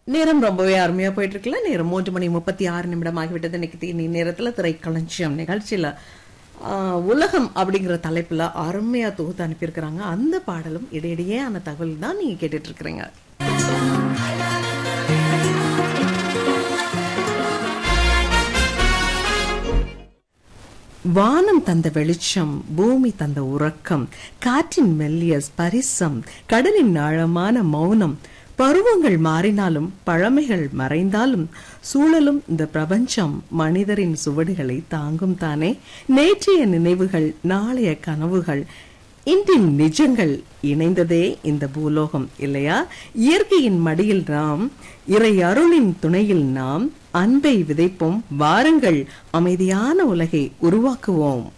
நேரம் ரொம்பவே அருமையா போயிட்டு இருக்குல்ல நேரம் மூன்று மணி முப்பத்தி ஆறு நிமிடம் ஆகிவிட்டது இன்னைக்கு தீ நேரத்துல திரைக்களஞ்சியம் நிகழ்ச்சியில ஆஹ், உலகம் அப்படிங்கிற தலைப்புல அருமையா தொகுத்து அனுப்பியிருக்கிறாங்க அந்த பாடலும் இடையிடையே அந்த தகவல் தான் நீங்க கேட்டுட்டு இருக்கிறீங்க வானம் தந்த வெளிச்சம் பூமி தந்த உறக்கம் காற்றின் மெல்லிய ஸ்பரிசம் கடலின் ஆழமான மௌனம் பருவங்கள் மாறினாலும் பழமைகள் மறைந்தாலும் சூழலும் இந்த பிரபஞ்சம் மனிதரின் சுவடுகளை தாங்கும் தானே நேற்றைய நினைவுகள் நாளைய கனவுகள் இன்றின் நிஜங்கள் இணைந்ததே இந்த பூலோகம் இல்லையா இயற்கையின் மடியில் நாம் இறை அருளின் துணையில் நாம் அன்பை விதைப்போம் வாருங்கள் அமைதியான உலகை உருவாக்குவோம்